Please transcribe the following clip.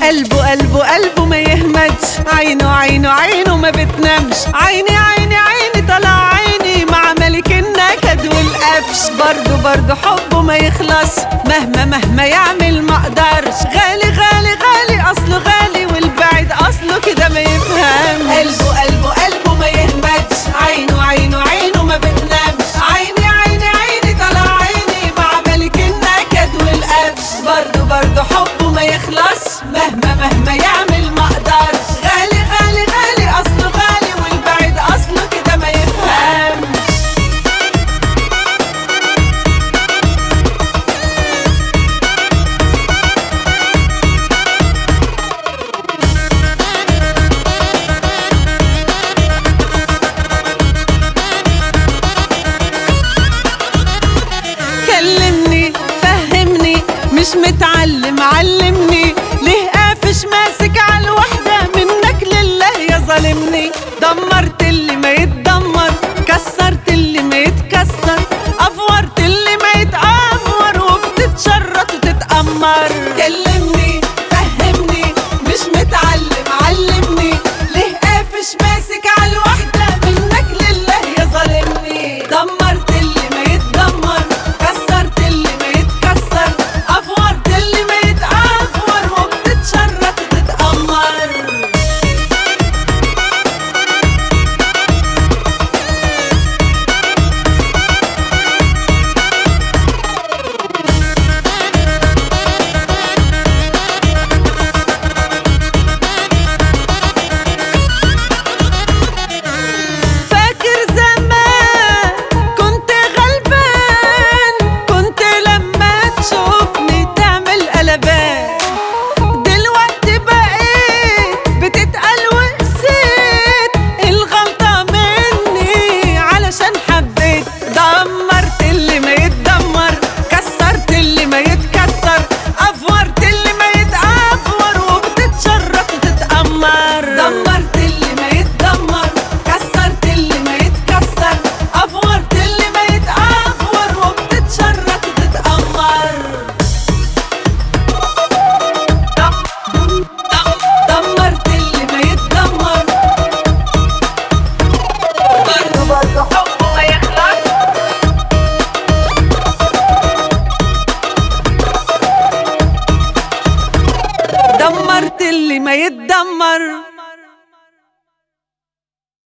قلبه قلبه قلبه ما يهمدش عينه عينه عينه ما بتنامش عيني عيني عيني طلع عيني مع ملك النكد والقفش برضه برضه حبه ما يخلص مهما مهما يعمل ما اقدرش غالي غالي غالي اصله غالي والبعيد اصله كده ما يفهمش قلبه قلبه قلبه ما يهمدش عينه عينه عينه ما بتنامش عيني عيني عيني طلع عيني مع ملك النكد والقفش برضه برضه حبه ما يخلص مهما مهما يعمل ما اقدرش غالي غالي غالي اصله غالي والبعيد اصله كده ما يفهمش كلمني فهمني مش متعلم علمني ليه قافش ماسك على الوحدة منك لله يا ظالمني دمرت اللي ما يتدمر كسرت اللي ما يتكسر افورت اللي ما يتأفور وبتتشرط وتتأمر كلمني فهمني مش متعلم علمني ليه قافش ماسك على الوحدة منك لله يا ظالمني دمرت اللي ما يتدمر كسرت اللي ما يتكسر افورت اللي ما يتأفور وبتتشرط وتتأمر فاكر زمان كنت غلبان كنت لما تشوفني تعمل قلبان دلوقتي بقيت بتتقل وقسيت الغلطة مني علشان حبيت دمرت اللي ما يتدمر كسرت اللي ما يتكسر افورت اللي ما يتأفور وبتتشرط وتتأمر دمرت اللي ما يتدمر كسرت اللي ما يتكسر افورت اللي ما يتأفور وبتتشرط وتتأمر دم دم دمرت اللي ما يتدمر برضه برضه حبه ما يخلص دمرت اللي ما يتدمر